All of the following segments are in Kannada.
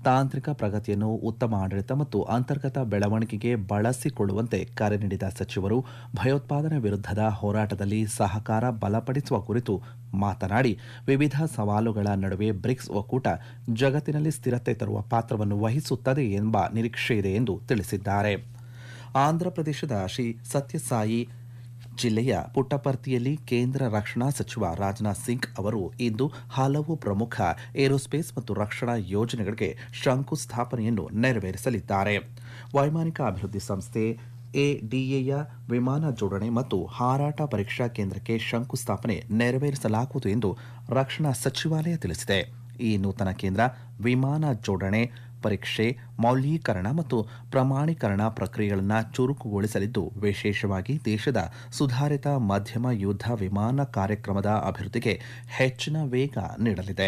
ತಾಂತ್ರಿಕ ಪ್ರಗತಿಯನ್ನು ಉತ್ತಮ ಆಡಳಿತ ಮತ್ತು ಅಂತರ್ಗತ ಬೆಳವಣಿಗೆಗೆ ಬಳಸಿಕೊಳ್ಳುವಂತೆ ಕರೆ ನೀಡಿದ ಸಚಿವರು ಭಯೋತ್ಪಾದನೆ ವಿರುದ್ಧದ ಹೋರಾಟದಲ್ಲಿ ಸಹಕಾರ ಬಲಪಡಿಸುವ ಕುರಿತು ಮಾತನಾಡಿ ವಿವಿಧ ಸವಾಲುಗಳ ನಡುವೆ ಬ್ರಿಕ್ಸ್ ಒಕ್ಕೂಟ ಜಗತ್ತಿನಲ್ಲಿ ಸ್ಥಿರತೆ ತರುವ ಪಾತ್ರವನ್ನು ವಹಿಸುತ್ತದೆ ಎಂಬ ನಿರೀಕ್ಷೆಯಿದೆ ಎಂದು ತಿಳಿಸಿದ್ದಾರೆ ಆಂಧ್ರಪ್ರದೇಶದ ಶ್ರೀ ಸತ್ಯಸಾಯಿ ಜಿಲ್ಲೆಯ ಪುಟ್ಟಪರ್ತಿಯಲ್ಲಿ ಕೇಂದ್ರ ರಕ್ಷಣಾ ಸಚಿವ ರಾಜನಾಥ್ ಸಿಂಗ್ ಅವರು ಇಂದು ಹಲವು ಪ್ರಮುಖ ಏರೋಸ್ಪೇಸ್ ಮತ್ತು ರಕ್ಷಣಾ ಯೋಜನೆಗಳಿಗೆ ಶಂಕುಸ್ಥಾಪನೆಯನ್ನು ನೆರವೇರಿಸಲಿದ್ದಾರೆ ವೈಮಾನಿಕ ಅಭಿವೃದ್ಧಿ ಸಂಸ್ಥೆ ಎಡಿಎಯ ವಿಮಾನ ಜೋಡಣೆ ಮತ್ತು ಹಾರಾಟ ಪರೀಕ್ಷಾ ಕೇಂದ್ರಕ್ಕೆ ಶಂಕುಸ್ಥಾಪನೆ ನೆರವೇರಿಸಲಾಗುವುದು ಎಂದು ರಕ್ಷಣಾ ಸಚಿವಾಲಯ ತಿಳಿಸಿದೆ ಈ ನೂತನ ಕೇಂದ್ರ ವಿಮಾನ ಜೋಡಣೆ ಪರೀಕ್ಷೆ ಮೌಲ್ಯೀಕರಣ ಮತ್ತು ಪ್ರಮಾಣೀಕರಣ ಪ್ರಕ್ರಿಯೆಗಳನ್ನು ಚುರುಕುಗೊಳಿಸಲಿದ್ದು ವಿಶೇಷವಾಗಿ ದೇಶದ ಸುಧಾರಿತ ಮಧ್ಯಮ ಯುದ್ಧ ವಿಮಾನ ಕಾರ್ಯಕ್ರಮದ ಅಭಿವೃದ್ಧಿಗೆ ಹೆಚ್ಚಿನ ವೇಗ ನೀಡಲಿದೆ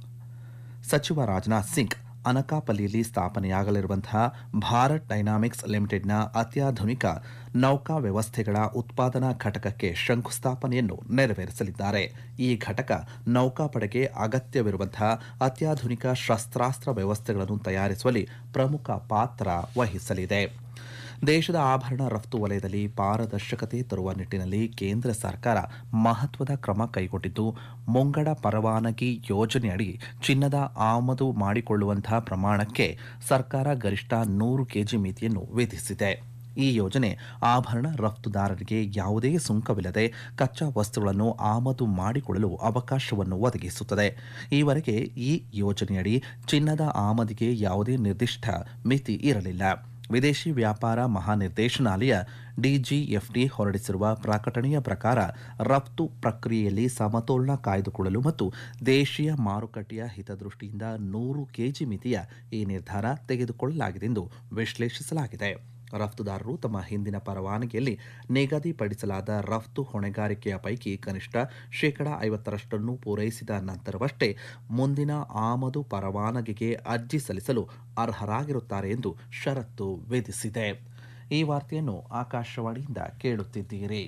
ಸಚಿವ ರಾಜನಾಥ್ ಸಿಂಗ್ ಅನಕಾಪಲ್ಲಿಯಲ್ಲಿ ಸ್ಥಾಪನೆಯಾಗಲಿರುವಂತಹ ಭಾರತ್ ಡೈನಾಮಿಕ್ಸ್ ಲಿಮಿಟೆಡ್ನ ಅತ್ಯಾಧುನಿಕ ನೌಕಾ ವ್ಯವಸ್ಥೆಗಳ ಉತ್ಪಾದನಾ ಘಟಕಕ್ಕೆ ಶಂಕುಸ್ಥಾಪನೆಯನ್ನು ನೆರವೇರಿಸಲಿದ್ದಾರೆ ಈ ಘಟಕ ನೌಕಾಪಡೆಗೆ ಅಗತ್ಯವಿರುವಂತಹ ಅತ್ಯಾಧುನಿಕ ಶಸ್ತ್ರಾಸ್ತ್ರ ವ್ಯವಸ್ಥೆಗಳನ್ನು ತಯಾರಿಸುವಲ್ಲಿ ಪ್ರಮುಖ ಪಾತ್ರ ವಹಿಸಲಿದೆ ದೇಶದ ಆಭರಣ ರಫ್ತು ವಲಯದಲ್ಲಿ ಪಾರದರ್ಶಕತೆ ತರುವ ನಿಟ್ಟಿನಲ್ಲಿ ಕೇಂದ್ರ ಸರ್ಕಾರ ಮಹತ್ವದ ಕ್ರಮ ಕೈಗೊಂಡಿದ್ದು ಮುಂಗಡ ಪರವಾನಗಿ ಯೋಜನೆಯಡಿ ಚಿನ್ನದ ಆಮದು ಮಾಡಿಕೊಳ್ಳುವಂತಹ ಪ್ರಮಾಣಕ್ಕೆ ಸರ್ಕಾರ ಗರಿಷ್ಠ ನೂರು ಕೆಜಿ ಮಿತಿಯನ್ನು ವಿಧಿಸಿದೆ ಈ ಯೋಜನೆ ಆಭರಣ ರಫ್ತುದಾರರಿಗೆ ಯಾವುದೇ ಸುಂಕವಿಲ್ಲದೆ ಕಚ್ಚಾ ವಸ್ತುಗಳನ್ನು ಆಮದು ಮಾಡಿಕೊಳ್ಳಲು ಅವಕಾಶವನ್ನು ಒದಗಿಸುತ್ತದೆ ಈವರೆಗೆ ಈ ಯೋಜನೆಯಡಿ ಚಿನ್ನದ ಆಮದಿಗೆ ಯಾವುದೇ ನಿರ್ದಿಷ್ಟ ಮಿತಿ ಇರಲಿಲ್ಲ ವಿದೇಶಿ ವ್ಯಾಪಾರ ಮಹಾನಿರ್ದೇಶನಾಲಯ ಡಿಜಿಎಫ್ಡಿ ಹೊರಡಿಸಿರುವ ಪ್ರಕಟಣೆಯ ಪ್ರಕಾರ ರಫ್ತು ಪ್ರಕ್ರಿಯೆಯಲ್ಲಿ ಸಮತೋಲನ ಕಾಯ್ದುಕೊಳ್ಳಲು ಮತ್ತು ದೇಶೀಯ ಮಾರುಕಟ್ಟೆಯ ಹಿತದೃಷ್ಟಿಯಿಂದ ನೂರು ಕೆಜಿ ಮಿತಿಯ ಈ ನಿರ್ಧಾರ ತೆಗೆದುಕೊಳ್ಳಲಾಗಿದೆ ಎಂದು ವಿಶ್ಲೇಷಿಸಲಾಗಿದೆ ರಫ್ತುದಾರರು ತಮ್ಮ ಹಿಂದಿನ ಪರವಾನಗಿಯಲ್ಲಿ ನಿಗದಿಪಡಿಸಲಾದ ರಫ್ತು ಹೊಣೆಗಾರಿಕೆಯ ಪೈಕಿ ಕನಿಷ್ಠ ಶೇಕಡಾ ಐವತ್ತರಷ್ಟನ್ನು ಪೂರೈಸಿದ ನಂತರವಷ್ಟೇ ಮುಂದಿನ ಆಮದು ಪರವಾನಗಿಗೆ ಅರ್ಜಿ ಸಲ್ಲಿಸಲು ಅರ್ಹರಾಗಿರುತ್ತಾರೆ ಎಂದು ಷರತ್ತು ವಿಧಿಸಿದೆ ಈ ವಾರ್ತೆಯನ್ನು ಆಕಾಶವಾಣಿಯಿಂದ ಕೇಳುತ್ತಿದ್ದೀರಿ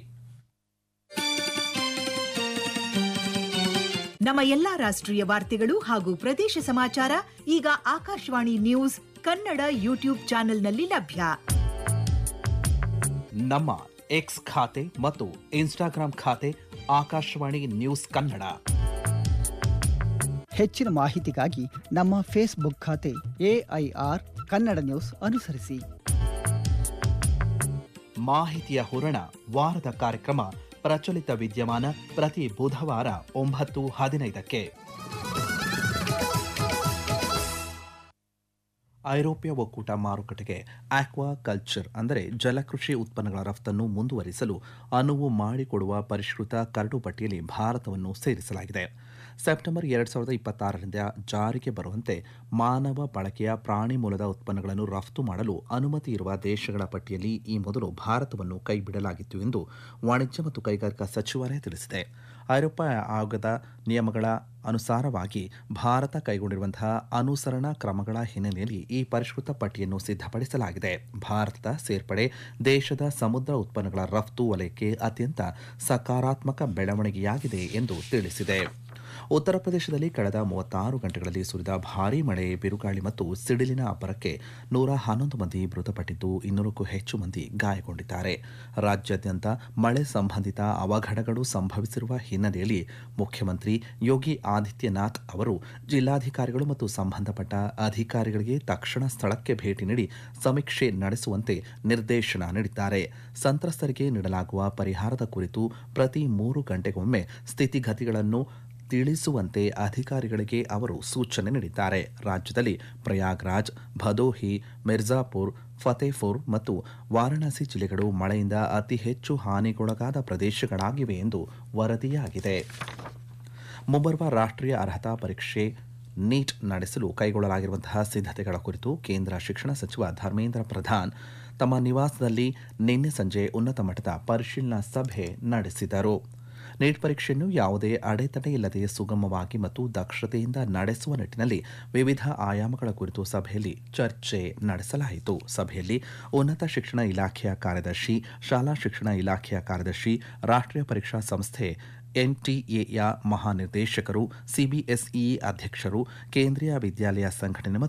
ನಮ್ಮ ಎಲ್ಲಾ ರಾಷ್ಟ್ರೀಯ ವಾರ್ತೆಗಳು ಹಾಗೂ ಪ್ರದೇಶ ಸಮಾಚಾರ ಈಗ ಆಕಾಶವಾಣಿ ನ್ಯೂಸ್ ಕನ್ನಡ ಯೂಟ್ಯೂಬ್ ಚಾನೆಲ್ನಲ್ಲಿ ಲಭ್ಯ ನಮ್ಮ ಎಕ್ಸ್ ಖಾತೆ ಮತ್ತು ಇನ್ಸ್ಟಾಗ್ರಾಂ ಖಾತೆ ಆಕಾಶವಾಣಿ ನ್ಯೂಸ್ ಕನ್ನಡ ಹೆಚ್ಚಿನ ಮಾಹಿತಿಗಾಗಿ ನಮ್ಮ ಫೇಸ್ಬುಕ್ ಖಾತೆ ಎಐಆರ್ ಕನ್ನಡ ನ್ಯೂಸ್ ಅನುಸರಿಸಿ ಮಾಹಿತಿಯ ಹೂರಣ ವಾರದ ಕಾರ್ಯಕ್ರಮ ಪ್ರಚಲಿತ ವಿದ್ಯಮಾನ ಪ್ರತಿ ಬುಧವಾರ ಒಂಬತ್ತು ಹದಿನೈದಕ್ಕೆ ಐರೋಪ್ಯ ಒಕ್ಕೂಟ ಮಾರುಕಟ್ಟೆಗೆ ಆಕ್ವಾ ಕಲ್ಚರ್ ಅಂದರೆ ಜಲಕೃಷಿ ಉತ್ಪನ್ನಗಳ ರಫ್ತನ್ನು ಮುಂದುವರಿಸಲು ಅನುವು ಮಾಡಿಕೊಡುವ ಪರಿಷ್ಕೃತ ಕರಡು ಪಟ್ಟಿಯಲ್ಲಿ ಭಾರತವನ್ನು ಸೇರಿಸಲಾಗಿದೆ ಸೆಪ್ಟೆಂಬರ್ ಎರಡು ಸಾವಿರದ ಇಪ್ಪತ್ತಾರರಿಂದ ಜಾರಿಗೆ ಬರುವಂತೆ ಮಾನವ ಬಳಕೆಯ ಪ್ರಾಣಿ ಮೂಲದ ಉತ್ಪನ್ನಗಳನ್ನು ರಫ್ತು ಮಾಡಲು ಅನುಮತಿ ಇರುವ ದೇಶಗಳ ಪಟ್ಟಿಯಲ್ಲಿ ಈ ಮೊದಲು ಭಾರತವನ್ನು ಕೈಬಿಡಲಾಗಿತ್ತು ಎಂದು ವಾಣಿಜ್ಯ ಮತ್ತು ಕೈಗಾರಿಕಾ ಸಚಿವಾಲಯ ತಿಳಿಸಿದೆ ಐರೋಪ್ಯ ಆಯೋಗದ ನಿಯಮಗಳ ಅನುಸಾರವಾಗಿ ಭಾರತ ಕೈಗೊಂಡಿರುವಂತಹ ಅನುಸರಣಾ ಕ್ರಮಗಳ ಹಿನ್ನೆಲೆಯಲ್ಲಿ ಈ ಪರಿಷ್ಕೃತ ಪಟ್ಟಿಯನ್ನು ಸಿದ್ಧಪಡಿಸಲಾಗಿದೆ ಭಾರತದ ಸೇರ್ಪಡೆ ದೇಶದ ಸಮುದ್ರ ಉತ್ಪನ್ನಗಳ ರಫ್ತು ವಲಯಕ್ಕೆ ಅತ್ಯಂತ ಸಕಾರಾತ್ಮಕ ಬೆಳವಣಿಗೆಯಾಗಿದೆ ಎಂದು ತಿಳಿಸಿದೆ ಉತ್ತರ ಪ್ರದೇಶದಲ್ಲಿ ಕಳೆದ ಮೂವತ್ತಾರು ಗಂಟೆಗಳಲ್ಲಿ ಸುರಿದ ಭಾರೀ ಮಳೆ ಬಿರುಗಾಳಿ ಮತ್ತು ಸಿಡಿಲಿನ ಅಬ್ಬರಕ್ಕೆ ನೂರ ಹನ್ನೊಂದು ಮಂದಿ ಮೃತಪಟ್ಟಿದ್ದು ಇನ್ನೂರಕ್ಕೂ ಹೆಚ್ಚು ಮಂದಿ ಗಾಯಗೊಂಡಿದ್ದಾರೆ ರಾಜ್ಯಾದ್ಯಂತ ಮಳೆ ಸಂಬಂಧಿತ ಅವಘಡಗಳು ಸಂಭವಿಸಿರುವ ಹಿನ್ನೆಲೆಯಲ್ಲಿ ಮುಖ್ಯಮಂತ್ರಿ ಯೋಗಿ ಆದಿತ್ಯನಾಥ್ ಅವರು ಜಿಲ್ಲಾಧಿಕಾರಿಗಳು ಮತ್ತು ಸಂಬಂಧಪಟ್ಟ ಅಧಿಕಾರಿಗಳಿಗೆ ತಕ್ಷಣ ಸ್ಥಳಕ್ಕೆ ಭೇಟಿ ನೀಡಿ ಸಮೀಕ್ಷೆ ನಡೆಸುವಂತೆ ನಿರ್ದೇಶನ ನೀಡಿದ್ದಾರೆ ಸಂತ್ರಸ್ತರಿಗೆ ನೀಡಲಾಗುವ ಪರಿಹಾರದ ಕುರಿತು ಪ್ರತಿ ಮೂರು ಗಂಟೆಗೊಮ್ಮೆ ಸ್ಥಿತಿಗತಿಗಳನ್ನು ತಿಳಿಸುವಂತೆ ಅಧಿಕಾರಿಗಳಿಗೆ ಅವರು ಸೂಚನೆ ನೀಡಿದ್ದಾರೆ ರಾಜ್ಯದಲ್ಲಿ ಪ್ರಯಾಗ್ರಾಜ್ ಭದೋಹಿ ಮಿರ್ಜಾಪುರ್ ಫತೇಪುರ್ ಮತ್ತು ವಾರಾಣಸಿ ಜಿಲ್ಲೆಗಳು ಮಳೆಯಿಂದ ಅತಿ ಹೆಚ್ಚು ಹಾನಿಗೊಳಗಾದ ಪ್ರದೇಶಗಳಾಗಿವೆ ಎಂದು ವರದಿಯಾಗಿದೆ ಮುಂಬರುವ ರಾಷ್ಟ್ರೀಯ ಅರ್ಹತಾ ಪರೀಕ್ಷೆ ನೀಟ್ ನಡೆಸಲು ಕೈಗೊಳ್ಳಲಾಗಿರುವಂತಹ ಸಿದ್ಧತೆಗಳ ಕುರಿತು ಕೇಂದ್ರ ಶಿಕ್ಷಣ ಸಚಿವ ಧರ್ಮೇಂದ್ರ ಪ್ರಧಾನ್ ತಮ್ಮ ನಿವಾಸದಲ್ಲಿ ನಿನ್ನೆ ಸಂಜೆ ಉನ್ನತ ಮಟ್ಟದ ಪರಿಶೀಲನಾ ಸಭೆ ನಡೆಸಿದರು ನೀಟ್ ಪರೀಕ್ಷೆಯನ್ನು ಯಾವುದೇ ಅಡೆತಡೆ ಇಲ್ಲದೆ ಸುಗಮವಾಗಿ ಮತ್ತು ದಕ್ಷತೆಯಿಂದ ನಡೆಸುವ ನಿಟ್ಟಿನಲ್ಲಿ ವಿವಿಧ ಆಯಾಮಗಳ ಕುರಿತು ಸಭೆಯಲ್ಲಿ ಚರ್ಚೆ ನಡೆಸಲಾಯಿತು ಸಭೆಯಲ್ಲಿ ಉನ್ನತ ಶಿಕ್ಷಣ ಇಲಾಖೆಯ ಕಾರ್ಯದರ್ಶಿ ಶಾಲಾ ಶಿಕ್ಷಣ ಇಲಾಖೆಯ ಕಾರ್ಯದರ್ಶಿ ರಾಷ್ಟ್ರೀಯ ಪರೀಕ್ಷಾ ಸಂಸ್ಥೆ ಎನ್ಟಿಎಯ ಮಹಾನಿರ್ದೇಶಕರು ಸಿಬಿಎಸ್ಇ ಅಧ್ಯಕ್ಷರು ಕೇಂದ್ರೀಯ ವಿದ್ಯಾಲಯ ಸಂಘಟನೆ